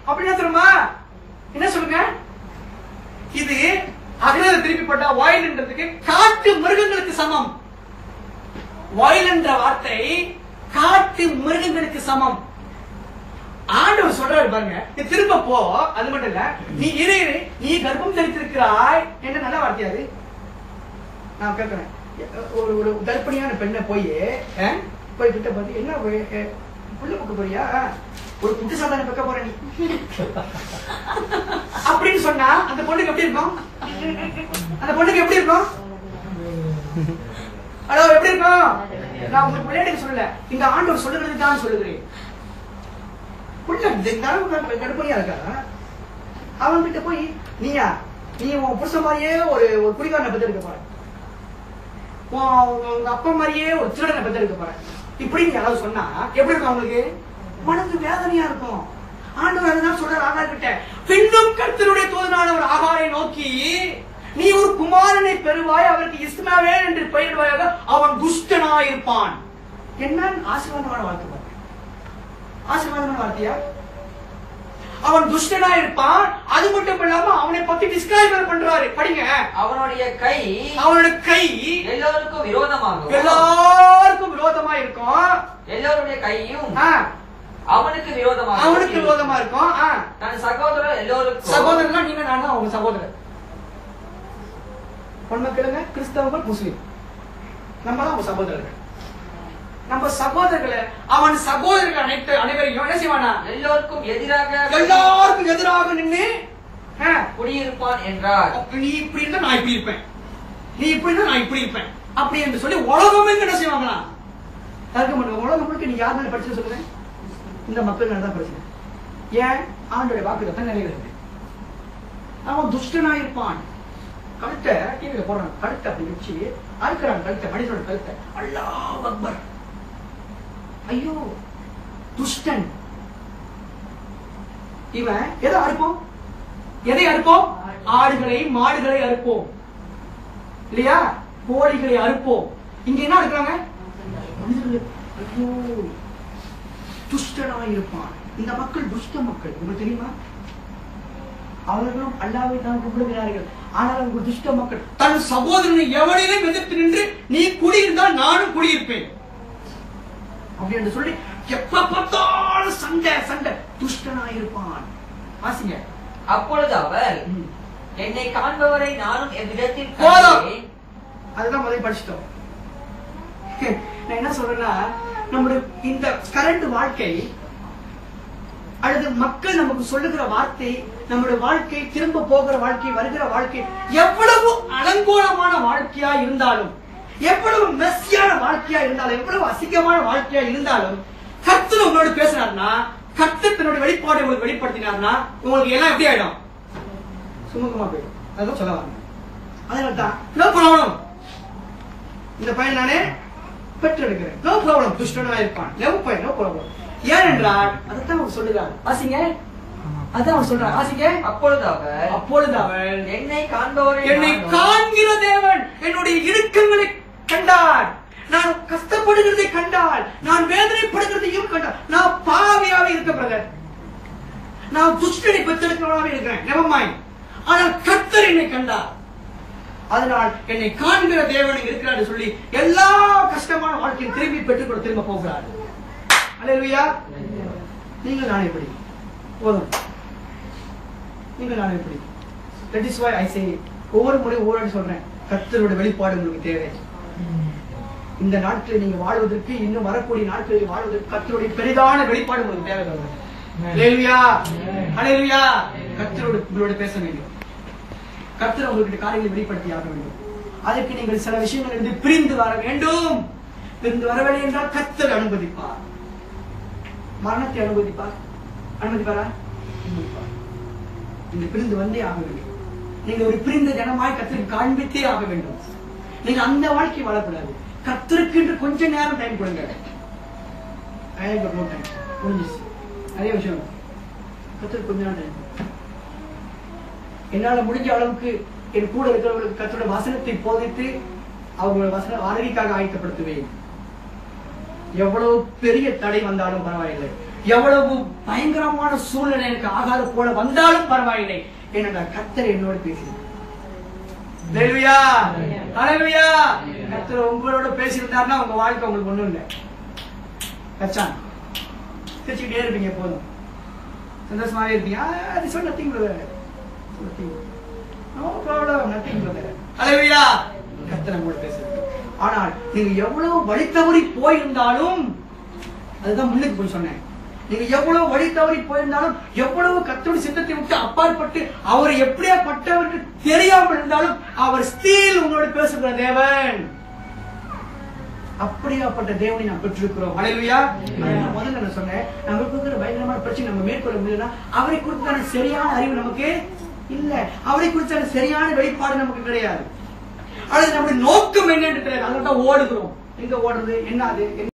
அப்படின்னா தெரியுமா என்ன சொல்லுங்க இது அகரத திருப்பி போட்டா வாயில்ன்றதுக்கு காட்டு மிருகங்களுக்கு சமம் வாயில் என்ற வார்த்தை காட்டு மிருகங்களுக்கு சமம் ஆண்டவர் சொல்றாரு பாருங்க நீ திரும்ப போ அது மட்டும் இல்ல நீ இரு இரு, நீ கர்ப்பம் தரித்திருக்கிறாய் என்ன நல்ல வார்த்தையா அது நான் கேட்கிறேன் ஒரு ஒரு கர்ப்பிணியான பெண்ணை போய் அஹ், போய் கிட்ட பார்த்து என்ன வே- அஹ், புள்ள பக்க போறியா ஒரு புட்டு சாதாரண பக்க போற நீ அப்படின்னு சொன்னா அந்த பொண்ணுக்கு எப்படி இருக்கும் அந்த பொண்ணுக்கு எப்படி இருக்கும் ஹலோ எப்படி இருக்கும் நான் உங்களுக்கு விளையாட்டுக்கு சொல்லல இந்த ஆண்டவர் சொல்லுகிறது தான் சொல்லுகிறேன் புள்ள கடுப்படியா இருக்கா அவன் கிட்ட போய் நீயா நீ உன் புருஷன் மாதிரியே ஒரு ஒரு குடிகாரனை பெற்றெடுக்க போற உன் உங்க அப்பா மாதிரியே ஒரு திருடனை பெற்றெடுக்க போற இப்படின்னு யாராவது சொன்னா எப்படி இருக்கும் அவங்களுக்கு மனது வேதனையா இருக்கும் ஆண்டவர் அதுதான் சொல்றாரு ஆகார் கிட்ட பின்னும் கர்த்தருடைய தூதனான ஒரு ஆகாரை நோக்கி நீ ஒரு குமாரனை பெறுவாய் அவருக்கு இஸ்மாவேல் என்று பெயரிடுவாயாக அவன் துஷ்டனாய் இருப்பான் என்ன ஆசீர்வாதமான வார்த்தை பாருங்க. ஆசீர்வாதமான வார்த்தையா அவன் துஷ்டனா இருப்பான் அது மட்டும் இல்லாம அவனை பத்தி டிஸ்கிரைபர் பண்றாரு படிங்க அவனுடைய கை அவனோட கை எல்லோருக்கும் விரோதமாகவும் எல்லாருக்கும் விரோதமா இருக்கும் எல்லோருடைய கையும் ஆ, அவனுக்கு விரோதமாக அவனுக்கு விரோதமா இருக்கும் ஆ. தன் சகோதரர் எல்லோருக்கும் சகோதரனா நீங்க நானும் அவங்க சகோதரர் பொன்மக்களுங்க கிறிஸ்தவர்கள் முஸ்லீம் நம்ம தான் அவங்க சகோதரர்கள் நம்ம சகோதரர்களை அவன் சகோதரர்கள் அனைத்து அனைவரையும் என்ன செய்வானா எல்லோருக்கும் எதிராக எல்லாருக்கும் எதிராக நின்னு ஆ, குடியிருப்பான் என்றார் அப்ப நீ இப்படி இருந்தா நான் இப்படி இருப்பேன் நீ இப்படி இருந்தா நான் இப்படி இருப்பேன் அப்படி என்று சொல்லி உலகமே என்ன செய்வாங்களா தர்க்கம் பண்ணுவாங்க உலகம் முழுக்க நீ யார் மேல படிச்சு சொல்லுங்க இந்த மக்கள் மேல தான் பிரச்சனை ஏன் ஆண்டோட வாக்கு தான் நிலையில அவன் துஷ்டனா இருப்பான் கழுத்தை டிவியில போடுறான் கழுத்தை அப்படி வச்சு அறுக்கிறான் கழுத்தை மனிதனோட கழுத்தை அல்லாஹ் அக்பர் ஐயோ துஷ்டன் இவன் எதை அறுப்போம் எதை அறுப்போம் ஆடுகளை மாடுகளை அறுப்போம் இல்லையா கோழிகளை அறுப்போம் இங்க என்ன இருக்கிறாங்க மனிதர்கள் ஐயோ துஷ்டனா இருப்பான் இந்த மக்கள் துஷ்ட மக்கள் உங்களுக்கு தெரியுமா அவர்களும் அல்லாவை தான் கும்பிடுகிறார்கள் ஆனால் அவர்கள் துஷ்ட மக்கள் தன் சகோதரனை எவனையும் எதிர்த்து நின்று நீ குடியிருந்தால் நானும் குடியிருப்பேன் அப்படி என்று சொல்லி எப்ப பார்த்தாலும் சண்டை சண்டை துஷ்டனா இருப்பான் வாசிங்க அப்பொழுது அவர் ம். என்னை காண்பவரை நானும் எவ்விடத்தில் போதும். கண்டேன். அதுதான் முதல்ல படிச்சிட்டோம் நான் என்ன சொல்றேன்னா நம்முடைய இந்த கரண்ட் வாழ்க்கை அல்லது மக்கள் நமக்கு சொல்லுகிற வார்த்தை நம்முடைய வாழ்க்கை திரும்ப போகிற வாழ்க்கை வருகிற வாழ்க்கை எவ்வளவு அலங்கோலமான வாழ்க்கையா இருந்தாலும் எவ்வளவு மெஸ்ஸியான வாழ்க்கையா இருந்தாலும் எவ்வளவு அசிங்கமான வாழ்க்கையா இருந்தாலும் கர்த்தர் உங்களோட பேசுறாருன்னா கர்த்தர் தன்னுடைய வெளிப்பாடை உங்களுக்கு வெளிப்படுத்தினார்னா உங்களுக்கு எல்லாம் எப்படி ஆயிடும் சுமூகமா போயிடும் அதான் சொல்ல வரேன் அதனால தான் நோ ப்ராப்ளம் இந்த பையன் நானே பெற்றெடுக்கிறேன் நோ ப்ராப்ளம் துஷ்டனா இருப்பான் லவ் பையன் நோ ப்ராப்ளம் ஏனென்றால் அதைத்தான் அவர் சொல்லுகிறார் வாசிங்க அதான் அவர் சொல்றார் வாசிங்க அப்பொழுது அவர் அப்பொழுது அவள் என்னை காண்பவரை என்னை நானும் காண்கிற தேவன் என்னுடைய இடுக்கங்களை கண்டார் நான் கஷ்டப்படுகிறதை கண்டால் நான் வேதனைப்படுகிறதையும் கண்டார் நான் பாவியாவே இருக்க பிரதர் நான் துஷ்டனை பெற்றெடுக்கிறவனாவே இருக்கிறேன் நெவமாய் ஆனால் கர்த்தர் என்னை கண்டார் அதனால் என்னை காண்கிற தேவன் இருக்கிறார் சொல்லி எல்லா கஷ்டமான வாழ்க்கையும் திரும்பி பெற்றுக் கொண்டு திரும்ப போகிறார் அல்லேலூயா நீங்கள் நான் எப்படி போதும் நீங்கள் நான் எப்படி தட் இஸ் வை ஐ சே ஒவ்வொரு முறை ஒவ்வொரு வாட்டி சொல்றேன் கர்த்தரோட வெளிப்பாடு உங்களுக்கு தேவை இந்த நாட்களில் நீங்க வாழ்வதற்கு இன்னும் வரக்கூடிய நாட்களில் வாழ்வதற்கு கர்த்தருடைய பெரிதான வெளிப்பாடு உங்களுக்கு தேவை அல்லேலூயா அல்லேலூயா கர்த்தரோட உங்களோட பேச வேண்டும் கர்த்தர் உங்ககிட்ட காரியங்களை வெளிப்படுத்தி ஆக வேண்டும் அதற்கு நீங்கள் சில விஷயங்கள் இருந்து பிரிந்து வர வேண்டும் பிரிந்து வரவில்லை என்றால் கர்த்தர் அனுமதிப்பார் மரணத்தை அனுமதிப்பார் அனுமதிப்பாரா அனுமதிப்பார் நீங்க பிரிந்து வந்தே ஆக வேண்டும் நீங்க ஒரு பிரிந்த ஜனமாய் கர்த்தருக்கு காண்பித்தே ஆக வேண்டும் நீங்க அந்த வாழ்க்கை வாழக்கூடாது கர்த்தருக்கு என்று கொஞ்ச நேரம் டைம் கொடுங்க I have got no time. முடிஞ்சிச்சு நிறைய விஷயம் கர்த்தருக்கு கொஞ்ச நேரம் டைம் என்னால முடிஞ்ச அளவுக்கு என் கூட இருக்கிறவர்களுக்கு கர்த்தரோட வசனத்தை போதித்து அவங்களோட வசன ஆரோக்கியக்காக ஆயத்தப்படுத்துவேன் எவ்வளவு பெரிய தடை வந்தாலும் பரவாயில்லை எவ்வளவு பயங்கரமான சூழ்நிலை எனக்கு ஆகாத போல வந்தாலும் பரவாயில்லை ஏனென்றால் கத்தர் என்னோடு பேசினார் ஹalleluya ஹalleluya கர்த்தர் உங்களோட பேசியிருந்தாருன்னா உங்க வாழ்க்கை உங்களுக்கு ஒண்ணும் இல்லை கச்சான் சிரிச்சுக்கிட்டே இருப்பீங்க போதும் சந்தோஷமாவே இருப்பீங்க அது சொல் nothing brother nothing no problem nothing brother hallelujah கர்த்தர் உங்களோட பேசுறாரு ஆனால் நீங்க எவ்வளவு வழி தவறி போயிருந்தாலும் அதுதான் முன்னுக்கு போய் சொன்னேன் நீங்க எவ்வளவு வழி தவறி போயிருந்தாலும் எவ்வளவு கத்தோட சித்தத்தை விட்டு அப்பாற்பட்டு அவர் எப்படியா பட்டவருக்கு தெரியாமல் இருந்தாலும் அவர் ஸ்தீல் உங்களோட பேசுகிற தேவன் அப்படியாப்பட்ட தேவனை நாம் பெற்றிருக்கிறோம் அலையிலுயா நான் முதல்ல நான் சொன்னேன் நமக்கு இருக்கிற பயங்கரமான பிரச்சனை நம்ம மேற்கொள்ள முடியுதுன்னா அவரை குறித்தான சரியான அறிவு நமக்கு இல்ல அவரை குறித்தான சரியான வெளிப்பாடு நமக்கு கிடையாது அல்லது நம்முடைய நோக்கம் என்னன்னு தெரியாது அதனால தான் ஓடுகிறோம் எங்க ஓடுறது என்ன அது என்ன